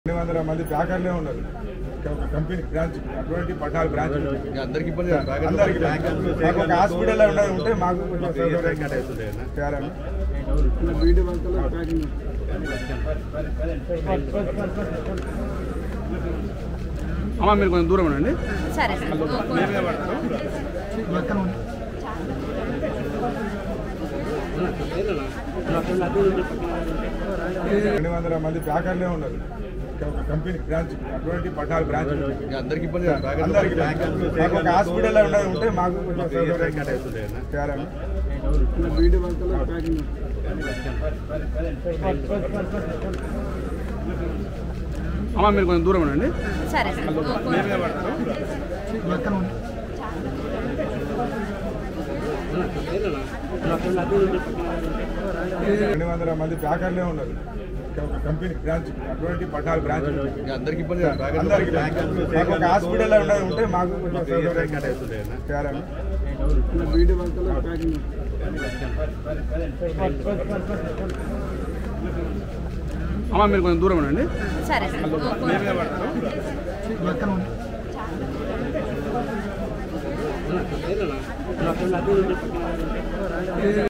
రెండు వందల మంది ప్యాకర్లే ఉన్నారు ఒక కంపెనీ బ్రాంచ్ అటువంటి పద్నాలుగు బ్రాంచ్ అందరికి ఇబ్బంది కదా, ప్యాకెట్ అందరికి బ్యాంక్ మాకు ఒక హాస్పిటల్ ఉన్నది ఉంటే మాకు కొంచెం సౌకర్యం అవుతుంది కదా. చేయాలని అమ్మ మీరు కొంచెం దూరం ఉండండి సరే రెండు వందల మంది ప్యాకర్లే ఉన్నారు ఒక కంపెనీ బ్రాంచ్ అటువంటి పద్నాలుగు బ్రాంచ్ అందరికి ఇబ్బంది కదా, ప్యాకెట్ అందరికి బ్యాంక్ మాకు ఒక హాస్పిటల్ ఉన్నది ఉంటే మాకు కొంచెం సౌకర్యం అవుతుంది కదా. చేయాలని అమ్మ మీరు కొంచెం దూరం ఉండండి సరే రెండు వందల మంది ప్యాకర్లే ఉన్నారు ఒక కంపెనీ బ్రాంచ్ అటువంటి పద్నాలుగు బ్రాంచ్ అందరికి ఇబ్బంది కదా, ప్యాకెట్ అందరికి బ్యాంక్ మాకు ఒక హాస్పిటల్ ఉన్నది ఉంటే మాకు కొంచెం సౌకర్యం అవుతుంది కదా. చేయాలని అమ్మ మీరు కొంచెం దూరం ఉండండి సరే